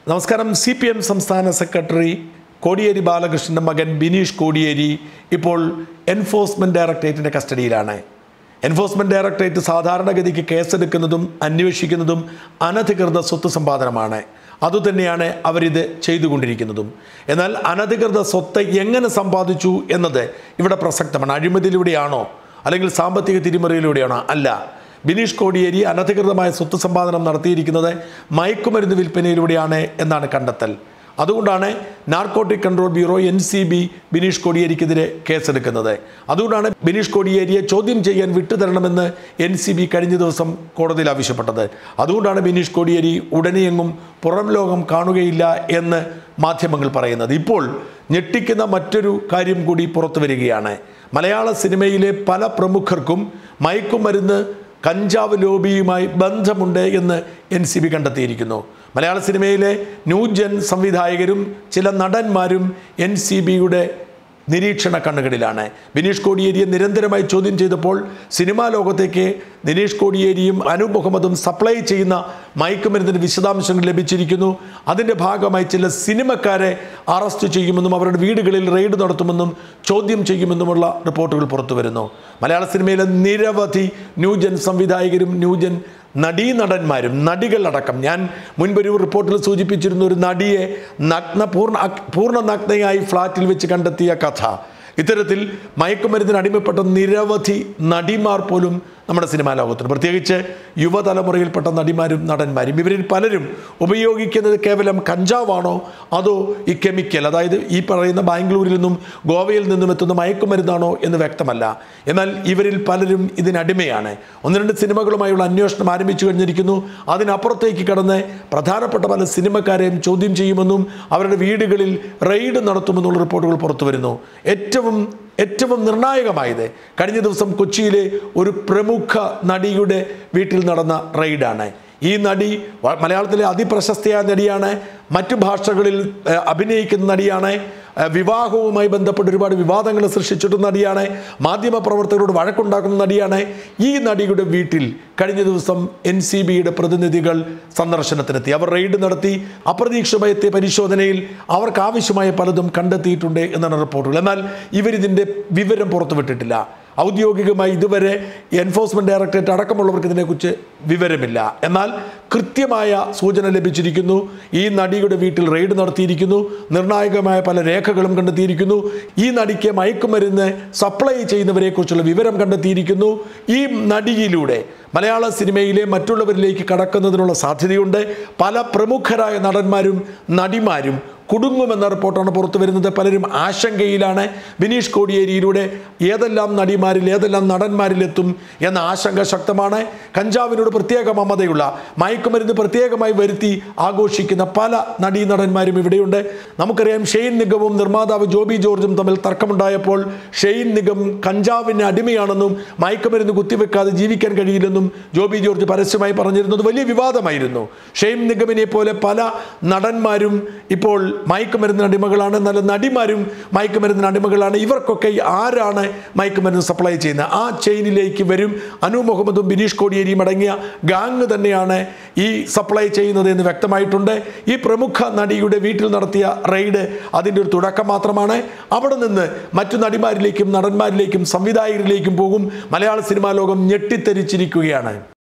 നമസ്കാരം C P M സംസ്ഥാന secretary Kodiyeri ബാലകൃഷ്ണൻ്റെ മകൻ ബിനീഷ് കോടിയേരി ഇപ്പോൾ എൻഫോഴ്സ്മെൻറ്റ് ഡയറക്ടറേറ്റിൻ്റെ കസ്റ്റഡിയിലാണ് എൻഫോഴ്സ്മെൻറ്റ് ഡയറക്ടറേറ്റ് സാധാരണഗതിക്ക് കേസെടുക്കുന്നതും അന്വേഷിക്കുന്നതും അനധികൃത സ്വത്ത് സമ്പാദനമാണ് അതുതന്നെയാണ് അവരിത് ചെയ്തുകൊണ്ടിരിക്കുന്നതും എന്നാൽ അനധികൃത സ്വത്ത് എങ്ങനെ സമ്പാദിച്ചു എന്നത് ഇവിടെ പ്രസക്തമാണ് അഴിമതിയിലൂടെയാണോ അല്ലെങ്കിൽ സാമ്പത്തിക തിരിമറിയിലൂടെയാണോ അല്ല ബിനീഷ് കോടിയേരി അനധികൃതമായ സ്വത്ത് സമ്പാദനം നടത്തിയിരിക്കുന്നത് മയക്കുമരുന്ന് വിൽപ്പനയിലൂടെയാണ് എന്നാണ് കണ്ടെത്തൽ അതുകൊണ്ടാണ് narcotic control bureau N C B Bineesh കോടിയേരിക്കെതിരെ കേസെടുക്കുന്നത് അതുകൊണ്ടാണ് ബിനീഷ് കോടിയേരിയെ ചോദ്യം ചെയ്യാൻ വിട്ടുതരണമെന്ന് എൻ സി ബി കഴിഞ്ഞ ദിവസം കോടതിയിൽ ആവശ്യപ്പെട്ടത് അതുകൊണ്ടാണ് ബിനീഷ് കോടിയേരി ഉടനെയെങ്ങും പുറം ലോകം കാണുകയില്ല എന്ന് മാധ്യമങ്ങൾ പറയുന്നത് ഇപ്പോൾ ഞെട്ടിക്കുന്ന മറ്റൊരു കാര്യം കൂടി പുറത്തു വരികയാണ് മലയാള സിനിമയിലെ പല പ്രമുഖർക്കും മയക്കുമരുന്ന് കഞ്ചാവ് ലോബിയുമായി ബന്ധമുണ്ട് എന്ന് എൻ സി ബി കണ്ടെത്തിയിരിക്കുന്നു മലയാള സിനിമയിലെ ന്യൂജൻ സംവിധായകരും ചില നടന്മാരും എൻ സി ബിയുടെ നിരീക്ഷണ കണ്ണുകളിലാണ് ബിനീഷ് കോടിയേരിയെ നിരന്തരമായി ചോദ്യം ചെയ്തപ്പോൾ സിനിമാ ലോകത്തേക്ക് ദിനേഷ് കോടിയേരിയും അനൂപ് മുഹമ്മദും സപ്ലൈ ചെയ്യുന്ന മയക്കുമരുന്നിന് വിശദാംശങ്ങൾ ലഭിച്ചിരിക്കുന്നു അതിൻ്റെ ഭാഗമായി ചില സിനിമക്കാരെ അറസ്റ്റ് ചെയ്യുമെന്നും അവരുടെ വീടുകളിൽ റെയ്ഡ് നടത്തുമെന്നും ചോദ്യം ചെയ്യുമെന്നുമുള്ള റിപ്പോർട്ടുകൾ പുറത്തു വരുന്നു മലയാള സിനിമയിലെ നിരവധി ന്യൂജൻ സംവിധായകരും ന്യൂജൻ നടീനടന്മാരും നടികളടക്കം ഞാൻ മുൻപൊരു റിപ്പോർട്ടിൽ സൂചിപ്പിച്ചിരുന്ന ഒരു നടിയെ നഗ്ന പൂർണ്ണ പൂർണ്ണ നഗ്നയായി ഫ്ലാറ്റിൽ വെച്ച് കണ്ടെത്തിയ കഥ ഇത്തരത്തിൽ മയക്കുമരുന്നിന് അടിമപ്പെട്ട നിരവധി നടിമാർ പോലും നമ്മുടെ സിനിമാ ലോകത്തുണ്ട് പ്രത്യേകിച്ച് യുവതലമുറയിൽപ്പെട്ട നടിമാരും നടന്മാരും ഇവരിൽ പലരും ഉപയോഗിക്കുന്നത് കേവലം കഞ്ചാവാണോ അതോ ഈ കെമിക്കൽ അതായത് ഈ പറയുന്ന ബാംഗ്ലൂരിൽ നിന്നും ഗോവയിൽ നിന്നും എത്തുന്ന മയക്കുമരുന്നാണോ എന്ന് വ്യക്തമല്ല എന്നാൽ ഇവരിൽ പലരും ഇതിനടിമയാണ് ഒന്ന് രണ്ട് സിനിമകളുമായുള്ള അന്വേഷണം ആരംഭിച്ചു കഴിഞ്ഞിരിക്കുന്നു അതിനപ്പുറത്തേക്ക് കടന്ന് പ്രധാനപ്പെട്ട പല സിനിമക്കാരെയും ചോദ്യം ചെയ്യുമെന്നും അവരുടെ വീടുകളിൽ റെയ്ഡ് നടത്തുമെന്നുള്ള റിപ്പോർട്ടുകൾ പുറത്തു വരുന്നു ഏറ്റവും ഏറ്റവും നിർണായകമായത് കഴിഞ്ഞ ദിവസം കൊച്ചിയിലെ ഒരു പ്രമുഖ നടിയുടെ വീട്ടിൽ നടന്ന റെയ്ഡാണ് ഈ നടി വ- മലയാളത്തിലെ അതിപ്രശസ്തയായ നടിയാണ് മറ്റു ഭാഷകളിൽ ഏഹ്, അഭിനയിക്കുന്ന നടിയാണ് ഏഹ്, വിവാഹവുമായി ബന്ധപ്പെട്ട് ഒരുപാട് വിവാദങ്ങൾ സൃഷ്ടിച്ചിട്ടുള്ള നടിയാണ് മാധ്യമപ്രവർത്തകരോട് വഴക്കുണ്ടാക്കുന്ന നടിയാണ് ഈ നടിയുടെ വീട്ടിൽ കഴിഞ്ഞ ദിവസം എൻ സി ബിയുടെ പ്രതിനിധികൾ സന്ദർശനത്തിനെത്തി അവർ റെയ്ഡ് നടത്തി അപ്രതീക്ഷിതമായ എത്തിയ പരിശോധനയിൽ അവർക്ക് ആവശ്യമായ പലതും കണ്ടെത്തിയിട്ടുണ്ട് എന്നാണ് റിപ്പോർട്ടുകൾ എന്നാൽ ഇവരിതിൻ്റെ വിവരം പുറത്തുവിട്ടിട്ടില്ല ഔദ്യോഗികമായി ഇതുവരെ എൻഫോഴ്സ്മെന്റ് ഡയറക്ടറേറ്റ് അടക്കമുള്ളവർക്ക് ഇതിനെക്കുറിച്ച് വിവരമില്ല എന്നാൽ കൃത്യമായ സൂചന ലഭിച്ചിരിക്കുന്നു ഈ നടിയുടെ വീട്ടിൽ റെയ്ഡ് നടത്തിയിരിക്കുന്നു നിർണായകമായ പല രേഖകളും കണ്ടെത്തിയിരിക്കുന്നു ഈ നടിക്ക് മയക്കുമരുന്ന് സപ്ലൈ ചെയ്യുന്നവരെക്കുറിച്ചുള്ള വിവരം കണ്ടെത്തിയിരിക്കുന്നു ഈ നടിയിലൂടെ മലയാള സിനിമയിലെ മറ്റുള്ളവരിലേക്ക് കടക്കുന്നതിനുള്ള സാധ്യതയുണ്ട് പല പ്രമുഖരായ നടന്മാരും നടിമാരും കുടുങ്ങുമെന്ന റിപ്പോർട്ടാണ് പുറത്തു വരുന്നത് പലരും ആശങ്കയിലാണ് ബിനീഷ് കോടിയേരിയിലൂടെ ഏതെല്ലാം നടിമാരിൽ ഏതെല്ലാം നടന്മാരിലെത്തും എന്ന ആശങ്ക ശക്തമാണ് കഞ്ചാവിനോട് പ്രത്യേക മമതയുള്ള മയക്കുമരുന്ന് പ്രത്യേകമായി വരുത്തി ആഘോഷിക്കുന്ന പല നടീനടന്മാരും ഇവിടെയുണ്ട് നമുക്കറിയാം ഷെയ്ൻ നിഗവും നിർമ്മാതാവ് ജോബി ജോർജും തമ്മിൽ തർക്കമുണ്ടായപ്പോൾ ഷെയ്ൻ നിഗം കഞ്ചാവിന് അടിമയാണെന്നും മയക്കുമരുന്ന് കുത്തിവെക്കാതെ ജീവിക്കാൻ കഴിയില്ലെന്നും ജോബി ജോർജ് പരസ്യമായി പറഞ്ഞിരുന്നത് വലിയ വിവാദമായിരുന്നു ഷെയ്ൻ നിഗമിനെ പോലെ പല നടന്മാരും ഇപ്പോൾ മയക്കുമരുന്നിന് അടിമകളാണ് നല്ല നടിമാരും മയക്കുമരുന്നിന് അടിമകളാണ് ഇവർക്കൊക്കെ ആരാണ് മയക്കുമരുന്ന് സപ്ലൈ ചെയ്യുന്നത് ആ ചെയിനിലേക്ക് വരും അനു മുഹമ്മദും ബിനീഷ് കോടിയേരിയും അടങ്ങിയ ഗാങ് തന്നെയാണ് ഈ സപ്ലൈ ചെയ്യുന്നത് എന്ന് വ്യക്തമായിട്ടുണ്ട് ഈ പ്രമുഖ നടിയുടെ വീട്ടിൽ നടത്തിയ റെയ്ഡ് അതിൻ്റെ ഒരു തുടക്കം മാത്രമാണ് അവിടെ നിന്ന് മറ്റു നടിമാരിലേക്കും നടന്മാരിലേക്കും സംവിധായകരിലേക്കും പോകും മലയാള സിനിമാ ലോകം ഞെട്ടിത്തെരിച്ചിരിക്കുകയാണ്